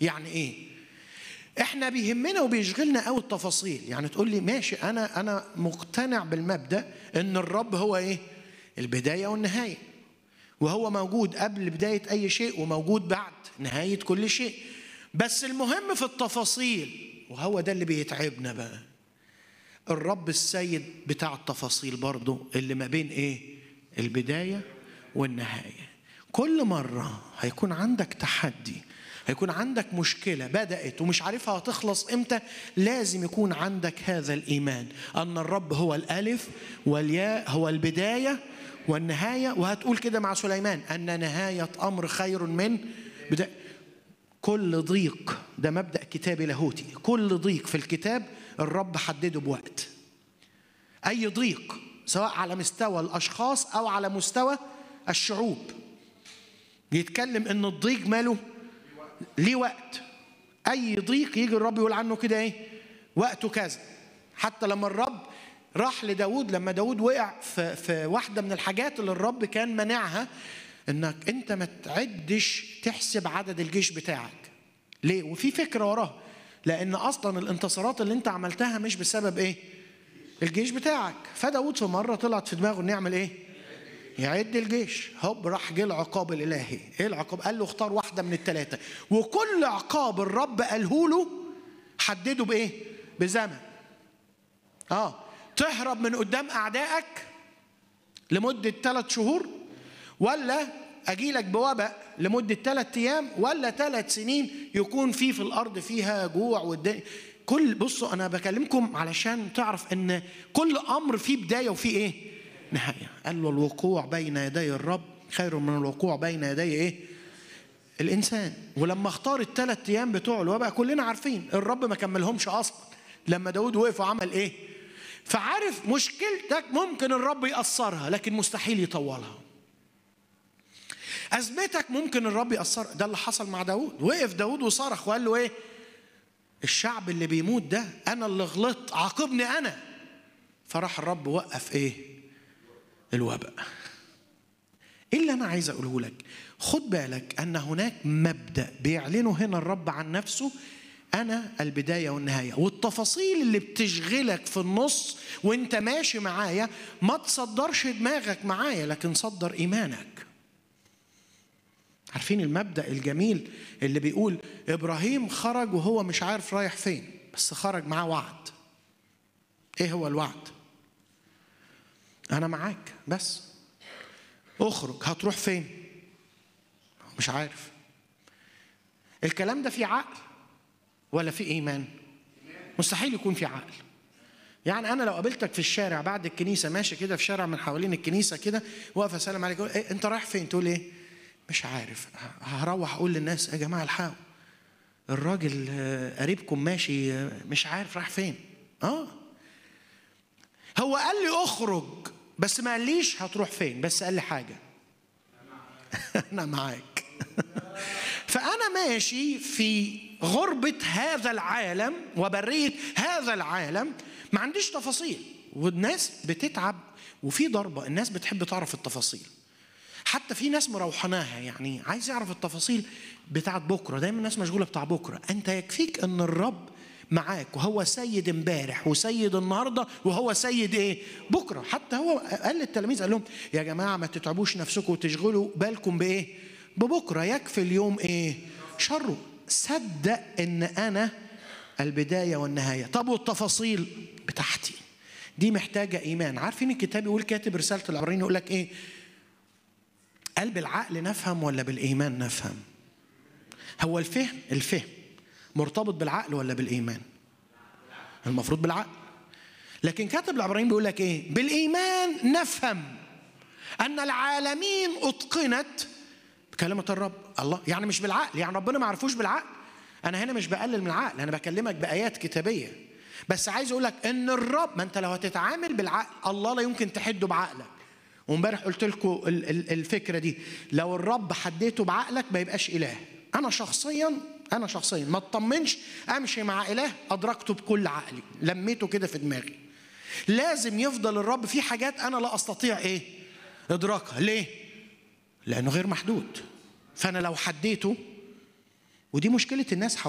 يعني ايه احنا بيهمنا وبيشغلنا قوي التفاصيل يعني تقول لي ماشي انا انا مقتنع بالمبدا ان الرب هو ايه البدايه والنهايه وهو موجود قبل بدايه اي شيء وموجود بعد نهايه كل شيء بس المهم في التفاصيل وهو ده اللي بيتعبنا بقى الرب السيد بتاع التفاصيل برضه اللي ما بين ايه البدايه والنهايه كل مره هيكون عندك تحدي هيكون عندك مشكلة بدأت ومش عارفها هتخلص إمتى لازم يكون عندك هذا الإيمان أن الرب هو الألف والياء هو البداية والنهاية وهتقول كده مع سليمان أن نهاية أمر خير من بداية كل ضيق ده مبدأ كتابي لاهوتي كل ضيق في الكتاب الرب حدده بوقت أي ضيق سواء على مستوى الأشخاص أو على مستوى الشعوب بيتكلم إن الضيق ماله ليه وقت اي ضيق يجي الرب يقول عنه كده ايه وقته كذا حتى لما الرب راح لداود لما داود وقع في, في واحدة من الحاجات اللي الرب كان منعها انك انت ما تعدش تحسب عدد الجيش بتاعك ليه وفي فكرة وراها لان اصلا الانتصارات اللي انت عملتها مش بسبب ايه الجيش بتاعك فداود في مرة طلعت في دماغه انه يعمل ايه يعد الجيش هوب راح جه العقاب الالهي ايه العقاب قال له اختار واحده من الثلاثه وكل عقاب الرب قاله له حدده بايه بزمن اه تهرب من قدام اعدائك لمده ثلاث شهور ولا اجيلك بوباء لمده ثلاث ايام ولا ثلاث سنين يكون في في الارض فيها جوع والدنيا كل بصوا انا بكلمكم علشان تعرف ان كل امر فيه بدايه وفيه ايه نهاية قال له الوقوع بين يدي الرب خير من الوقوع بين يدي ايه الانسان ولما اختار الثلاث ايام بتوع الوباء كلنا عارفين الرب ما كملهمش اصلا لما داود وقف وعمل ايه فعارف مشكلتك ممكن الرب يقصرها لكن مستحيل يطولها أزمتك ممكن الرب يقصرها ده اللي حصل مع داود وقف داود وصرخ وقال له ايه الشعب اللي بيموت ده انا اللي غلطت عاقبني انا فراح الرب وقف ايه الوباء ايه اللي انا عايز اقوله لك خد بالك ان هناك مبدا بيعلنه هنا الرب عن نفسه انا البدايه والنهايه والتفاصيل اللي بتشغلك في النص وانت ماشي معايا ما تصدرش دماغك معايا لكن صدر ايمانك عارفين المبدا الجميل اللي بيقول ابراهيم خرج وهو مش عارف رايح فين بس خرج معاه وعد ايه هو الوعد انا معاك بس اخرج هتروح فين مش عارف الكلام ده في عقل ولا في ايمان مستحيل يكون في عقل يعني انا لو قابلتك في الشارع بعد الكنيسه ماشي كده في شارع من حوالين الكنيسه كده واقف اسلم عليك إيه انت رايح فين تقول ايه مش عارف هروح اقول للناس يا جماعه الحقوا الراجل قريبكم ماشي مش عارف راح فين اه هو قال لي اخرج بس ما قاليش هتروح فين بس قال لي حاجة أنا معاك فأنا ماشي في غربة هذا العالم وبرية هذا العالم ما عنديش تفاصيل والناس بتتعب وفي ضربة الناس بتحب تعرف التفاصيل حتى في ناس مروحناها يعني عايز يعرف التفاصيل بتاعت بكرة دايما الناس مشغولة بتاع بكرة أنت يكفيك أن الرب معاك وهو سيد امبارح وسيد النهارده وهو سيد ايه؟ بكره حتى هو قال للتلاميذ قال لهم يا جماعه ما تتعبوش نفسكم وتشغلوا بالكم بايه؟ ببكره يكفي اليوم ايه؟ شره صدق ان انا البدايه والنهايه طب والتفاصيل بتاعتي دي محتاجه ايمان عارفين الكتاب يقول كاتب رساله العبرانيين يقول لك ايه؟ قال بالعقل نفهم ولا بالايمان نفهم؟ هو الفهم الفهم مرتبط بالعقل ولا بالايمان المفروض بالعقل لكن كاتب العبرانيين بيقول لك ايه بالايمان نفهم ان العالمين اتقنت بكلمه الرب الله يعني مش بالعقل يعني ربنا ما عرفوش بالعقل انا هنا مش بقلل من العقل انا بكلمك بايات كتابيه بس عايز اقول لك ان الرب ما انت لو هتتعامل بالعقل الله لا يمكن تحده بعقلك وامبارح قلت لكم الفكره دي لو الرب حديته بعقلك ما يبقاش اله انا شخصيا انا شخصيا ما اطمنش امشي مع اله ادركته بكل عقلي لميته كده في دماغي لازم يفضل الرب في حاجات انا لا استطيع ايه ادراكها ليه لانه غير محدود فانا لو حديته ودي مشكله الناس